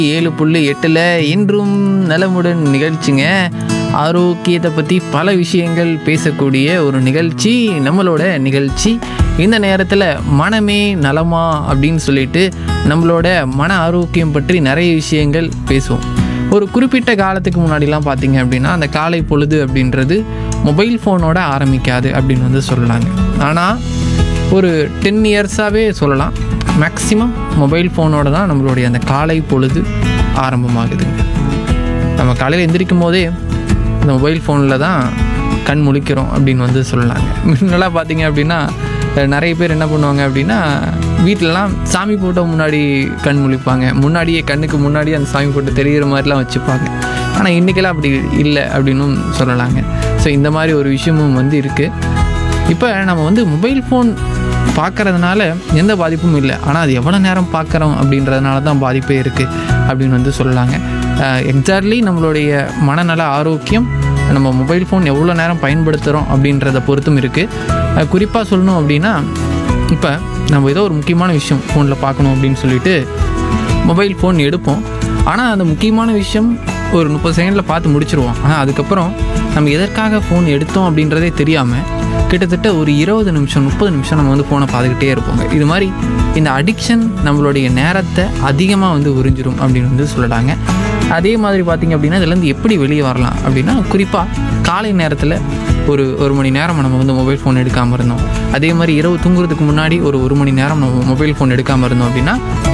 ஏழு புள்ளி எட்டில் இன்றும் நலமுடன் நிகழ்ச்சிங்க ஆரோக்கியத்தை பற்றி பல விஷயங்கள் பேசக்கூடிய ஒரு நிகழ்ச்சி நம்மளோட நிகழ்ச்சி இந்த நேரத்தில் மனமே நலமா அப்படின்னு சொல்லிட்டு நம்மளோட மன ஆரோக்கியம் பற்றி நிறைய விஷயங்கள் பேசுவோம் ஒரு குறிப்பிட்ட காலத்துக்கு முன்னாடிலாம் பார்த்தீங்க அப்படின்னா அந்த காலை பொழுது அப்படின்றது மொபைல் ஃபோனோட ஆரம்பிக்காது அப்படின்னு வந்து சொல்லலாங்க ஆனால் ஒரு டென் இயர்ஸாகவே சொல்லலாம் மேக்ஸிமம் மொபைல் ஃபோனோட தான் நம்மளுடைய அந்த காலை பொழுது ஆரம்பமாகுதுங்க நம்ம காலையில் எந்திரிக்கும் போதே இந்த மொபைல் ஃபோனில் தான் கண் முழிக்கிறோம் அப்படின்னு வந்து சொல்லலாங்க முன்னெல்லாம் பார்த்தீங்க அப்படின்னா அஹ், நிறைய பேர் என்ன பண்ணுவாங்க அப்படின்னா வீட்டிலலாம் சாமி போட்டோ முன்னாடி கண் முழிப்பாங்க முன்னாடியே கண்ணுக்கு முன்னாடியே அந்த சாமி போட்டோ தெரிகிற மாதிரிலாம் வச்சுப்பாங்க ஆனால் இன்றைக்கெல்லாம் அப்படி இல்லை அப்படின்னும் சொல்லலாங்க ஸோ இந்த மாதிரி ஒரு விஷயமும் வந்து இருக்குது இப்போ நம்ம வந்து மொபைல் ஃபோன் பார்க்கறதுனால எந்த பாதிப்பும் இல்லை ஆனால் அது எவ்வளோ நேரம் பார்க்குறோம் அப்படின்றதுனால தான் பாதிப்பே இருக்குது அப்படின்னு வந்து சொல்லலாங்க எக்ஸாக்ட்லி நம்மளுடைய மனநல ஆரோக்கியம் நம்ம மொபைல் ஃபோன் எவ்வளோ நேரம் பயன்படுத்துகிறோம் அப்படின்றத பொறுத்தும் இருக்குது குறிப்பாக சொல்லணும் அப்படின்னா இப்போ நம்ம ஏதோ ஒரு முக்கியமான விஷயம் ஃபோனில் பார்க்கணும் அப்படின்னு சொல்லிட்டு மொபைல் ஃபோன் எடுப்போம் ஆனால் அந்த முக்கியமான விஷயம் ஒரு முப்பது செகண்டில் பார்த்து முடிச்சிருவோம் ஆனால் அதுக்கப்புறம் நம்ம எதற்காக ஃபோன் எடுத்தோம் அப்படின்றதே தெரியாமல் கிட்டத்தட்ட ஒரு இருபது நிமிஷம் முப்பது நிமிஷம் நம்ம வந்து ஃபோனை பார்த்துக்கிட்டே இருப்போங்க இது மாதிரி இந்த அடிக்ஷன் நம்மளுடைய நேரத்தை அதிகமாக வந்து உறிஞ்சிரும் அப்படின்னு வந்து சொல்லலாங்க அதே மாதிரி பார்த்திங்க அப்படின்னா இதுலேருந்து எப்படி வெளியே வரலாம் அப்படின்னா குறிப்பாக காலை நேரத்தில் ஒரு ஒரு மணி நேரம் நம்ம வந்து மொபைல் ஃபோன் எடுக்காமல் இருந்தோம் அதே மாதிரி இரவு தூங்குறதுக்கு முன்னாடி ஒரு ஒரு மணி நேரம் நம்ம மொபைல் ஃபோன் எடுக்காமல் இருந்தோம் அப்படின்னா